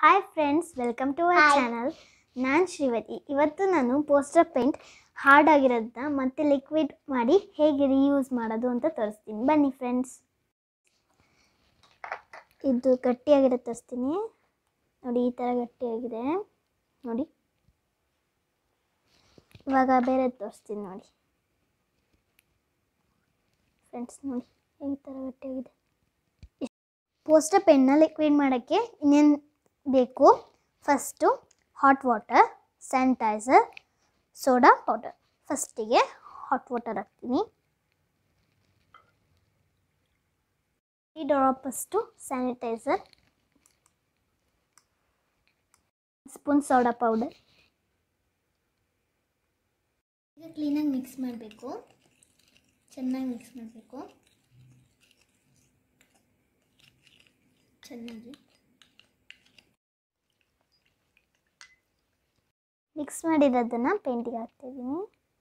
Hi friends welcome to our Hi. Channel ನಾನು ಶ್ರೀವತಿ ಇವತ್ತು ನಾನು ಪೋಸ್ಟರ್ ಪೇಂಟ್ ಹಾರ್ಡ್ ಆಗಿರೋದನ್ನ ಮತ್ತೆ ಲಿಕ್ವಿಡ್ ಮಾಡಿ ಹೇಗೆ ರೀಯೂಸ್ ಮಾಡೋದು ಅಂತ ತೋರಿಸ್ತೀನಿ ಬನ್ನಿ ಫ್ರೆಂಡ್ಸ್ ಇದು ಗಟ್ಟಿಯಾಗಿರೋ ತೋರಿಸ್ತೀನಿ ನೋಡಿ ಈ ಥರ ಗಟ್ಟಿಯಾಗಿದೆ ನೋಡಿ ಇವಾಗ ಬೇರೆ ತೋರಿಸ್ತೀನಿ ನೋಡಿ ಫ್ರೆಂಡ್ಸ್ ನೋಡಿ ಈ ಥರ ಗಟ್ಟಿಯಾಗಿದೆ ಪೋಸ್ಟರ್ ಪೆನ್ನ ಲಿಕ್ವಿಡ್ ಮಾಡೋಕ್ಕೆ ಇನ್ನೇನು ಬೇಕು first hot water sanitizer soda powder ಫಸ್ಟಿಗೆ ಹಾಟ್ ವಾಟರ್ ಹಾಕ್ತೀನಿ ಈ ಡ್ರಾಪಷ್ಟು ಸ್ಯಾನಿಟೈಸರ್ ಸ್ಪೂನ್ ಸೋಡಾ ಪೌಡರ್ ಈಗ ಕ್ಲೀನಾಗಿ ಮಿಕ್ಸ್ ಮಾಡಬೇಕು ಚೆನ್ನಾಗಿ ಮಿಕ್ಸ್ ಮಾಡಬೇಕು ಚೆನ್ನಾಗಿ ಮಿಕ್ಸ್ ಮಾಡಿರೋದನ್ನು ಪೇಂಟಿಗೆ ಹಾಕ್ತಿದ್ದೀನಿ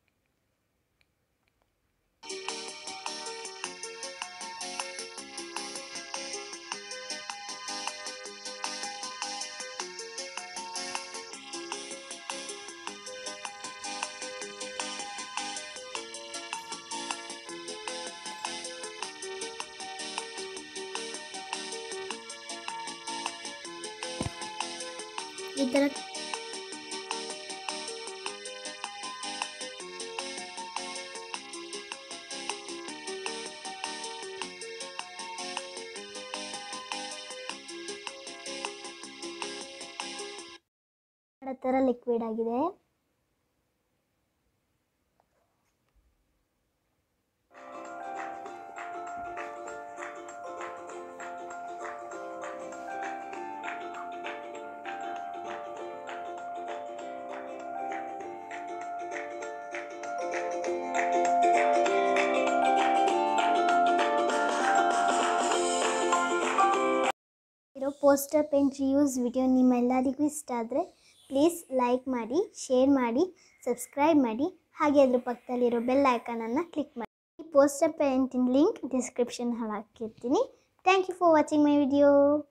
ಈ ಥರ ಮಾಡೋ ಥರ ಲಿಕ್ವಿಡ್ ಆಗಿದೆ ಇರೋ ಪೋಸ್ಟರ್ ಪೇಂಟ್ ರಿಯೂಸ್ ವಿಡಿಯೋ ನಿಮ್ಮೆಲ್ಲರಿಗೂ ಇಷ್ಟ ಆದರೆ ಪ್ಲೀಸ್ ಲೈಕ್ ಮಾಡಿ ಶೇರ್ ಮಾಡಿ ಸಬ್ಸ್ಕ್ರೈಬ್ ಮಾಡಿ ಹಾಗೆ ಅದ್ರ ಪಕ್ಕದಲ್ಲಿರೋ ಬೆಲ್ ಐಕಾನನ್ನು ಕ್ಲಿಕ್ ಮಾಡಿ ಈ ಪೋಸ್ಟರ್ ಪೇಂಟಿನ ಲಿಂಕ್ ಡಿಸ್ಕ್ರಿಪ್ಷನ್ ಹಾಕಿರ್ತೀನಿ thank you for watching my video